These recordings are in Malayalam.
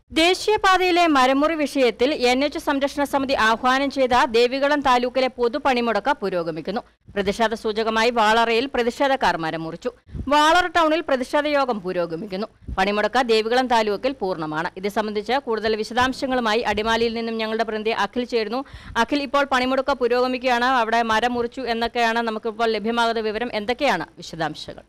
ദേശീയപാതയിലെ മരമുറി വിഷയത്തിൽ എൻ എച്ച് സംരക്ഷണ സമിതി ആഹ്വാനം ചെയ്ത ദേവികുളം താലൂക്കിലെ പൊതുപണിമുടക്ക് പുരോഗമിക്കുന്നു പ്രതിഷേധ സൂചകമായി വാളറയിൽ പ്രതിഷേധക്കാർ മരം മുറിച്ചു വാളറ ടൗണിൽ പ്രതിഷേധ യോഗം പുരോഗമിക്കുന്നു പണിമുടക്ക് ദേവികുളം താലൂക്കിൽ പൂർണ്ണമാണ് ഇത് സംബന്ധിച്ച് കൂടുതൽ വിശദാംശങ്ങളുമായി അടിമാലിയിൽ നിന്നും ഞങ്ങളുടെ പ്രതിനിധി അഖിൽ ചേരുന്നു അഖിൽ ഇപ്പോൾ പണിമുടക്ക് പുരോഗമിക്കുകയാണ് അവിടെ മരം മുറിച്ചു എന്നൊക്കെയാണ് നമുക്കിപ്പോൾ ലഭ്യമാകുന്ന വിവരം എന്തൊക്കെയാണ് വിശദാംശങ്ങൾ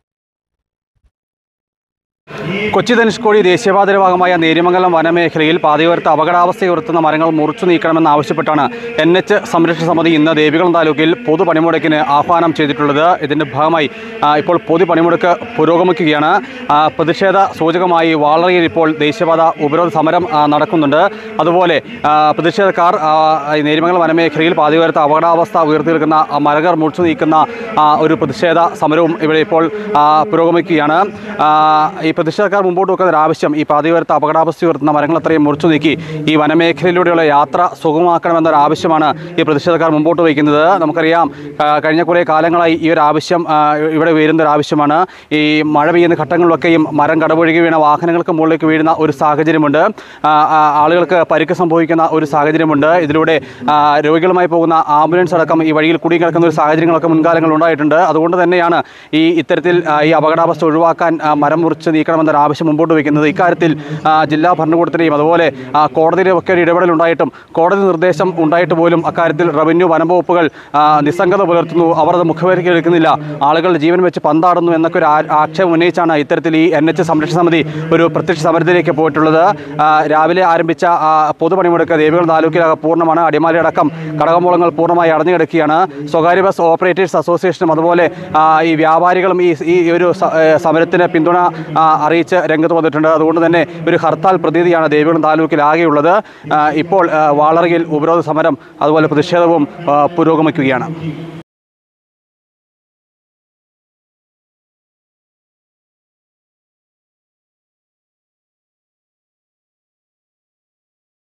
കൊച്ചി ധനുഷ്കോടി ദേശീയപാതയുടെ ഭാഗമായ നേര്യമംഗലം വനമേഖലയിൽ പാതയോരത്ത് അപകടാവസ്ഥയുയർത്തുന്ന മരങ്ങൾ മുറിച്ചു നീക്കണമെന്ന് ആവശ്യപ്പെട്ടാണ് എൻ എച്ച് സംരക്ഷണ സമിതി ഇന്ന് ദേവികുളം താലൂക്കിൽ പൊതു പണിമുടക്കിന് ആഹ്വാനം ചെയ്തിട്ടുള്ളത് ഇതിൻ്റെ ഭാഗമായി ആ, ഇപ്പോൾ പൊതു പണിമുടക്ക് പുരോഗമിക്കുകയാണ് ആ, പ്രതിഷേധ സൂചകമായി വാളറയിൽ ഇപ്പോൾ ദേശീയപാത ഉപരോധ സമരം ആ, നടക്കുന്നുണ്ട് അതുപോലെ ആ, പ്രതിഷേധക്കാർ ആ, ഈ നേര്യമംഗലം വനമേഖലയിൽ പാതയോരത്ത് അപകടാവസ്ഥ ഉയർത്തി നിൽക്കുന്ന ആ, മരങ്ങൾ മുറിച്ചു നീക്കുന്ന ആ, ഒരു പ്രതിഷേധ സമരവും ഇവിടെ ഇപ്പോൾ ആ, പുരോഗമിക്കുകയാണ് ആ, ഈ പ്രതിഷേധക്കാർ മുമ്പോട്ട് വെക്കുന്ന ഒരു ആവശ്യം ഈ പാതയോരത്ത് അപകടാവസ്ഥ ഉയർത്തുന്ന മരങ്ങൾ അത്രയും മുറിച്ചു നീക്കി ഈ വനമേഖലയിലൂടെയുള്ള യാത്ര സുഗമമാക്കണമെന്നൊരു ആവശ്യമാണ് ഈ പ്രതിഷേധക്കാർ മുമ്പോട്ട് വയ്ക്കുന്നത് നമുക്കറിയാം ആ, കഴിഞ്ഞ കുറേ കാലങ്ങളായി ഈ ഒരു ആവശ്യം ആ, ഇവിടെ വരുന്ന ഒരു ആവശ്യമാണ് ഈ മഴ പെയ്യുന്ന ഘട്ടങ്ങളിലൊക്കെയും മരം കടപുഴകി വീണ വാഹനങ്ങൾക്ക് മുകളിലേക്ക് വീഴുന്ന ഒരു സാഹചര്യമുണ്ട് ആ, ആ, ആളുകൾക്ക് പരിക്ക് സംഭവിക്കുന്ന ഒരു സാഹചര്യമുണ്ട് ഇതിലൂടെ ആ, രോഗികളുമായി പോകുന്ന ആംബുലൻസ് അടക്കം ഈ വഴിയിൽ കുടുങ്ങി കിടക്കുന്ന ഒരു സാഹചര്യങ്ങളൊക്കെ മുൻകാലങ്ങളിൽ ഉണ്ടായിട്ടുണ്ട് അതുകൊണ്ട് തന്നെയാണ് ഈ ഇത്തരത്തിൽ ആ, ഈ അപകടാവസ്ഥ ഒഴിവാക്കാൻ ആ, മരം മുറിച്ച് നീക്കണമെന്നൊരു ആവശ്യം മുമ്പോട്ട് വയ്ക്കുന്നത് ഇക്കാര്യത്തിൽ ആ, ജില്ലാ ഭരണകൂടത്തിൻ്റെയും അതുപോലെ ആ, കോടതിയുടെ ഒക്കെ ഒരു ഇടപെടൽ ഉണ്ടായിട്ടും കോടതി നിർദ്ദേശം ഉണ്ടായിട്ട് പോലും അക്കാര്യത്തിൽ റവന്യൂ വനംവകുപ്പുകൾ ആ, നിസ്സംഗത പുലർത്തുന്നു അവർ അത് മുഖവേദിക്ക് എടുക്കുന്നില്ല ആളുകളുടെ ജീവൻ വെച്ച് പന്താടുന്നു എന്നൊക്കെ ഒരു ആ- ആക്ഷേപം ഉന്നയിച്ചാണ് ഇത്തരത്തിൽ ഈ എൻ എച്ച് സംരക്ഷണ സമിതി ഒരു പ്രത്യക്ഷ സമരത്തിലേക്ക് പോയിട്ടുള്ളത് ആ, രാവിലെ ആരംഭിച്ച ആ, പൊതുപണിമുടക്ക് ദേവികുളം താലൂക്കിലൊക്കെ പൂർണ്ണമാണ് അടിമാലി അടക്കം കടകമ്പോളങ്ങൾ പൂർണ്ണമായി അടഞ്ഞു കിടക്കുകയാണ് സ്വകാര്യ ബസ് ഓപ്പറേറ്റേഴ്സ് അസോസിയേഷനും അതുപോലെ ആ, ഈ വ്യാപാരികളും ഈ ഈ ഒരു സ- ഏ, സമരത്തിന് പിന്തുണ ആ, അറിയിച്ച് രംഗത്ത് വന്നിട്ടുണ്ട് അതുകൊണ്ട് തന്നെ ഒരു ഹർത്താൽ പ്രതീതിയാണ് ദേവികുളം താലൂക്കിൽ ആകെയുള്ളത് ആ, ഇപ്പോൾ ആ, വാളറയിൽ ഉപരോധ സമരം അതുപോലെ പ്രതിഷേധവും ആ, പുരോഗമിക്കുകയാണ്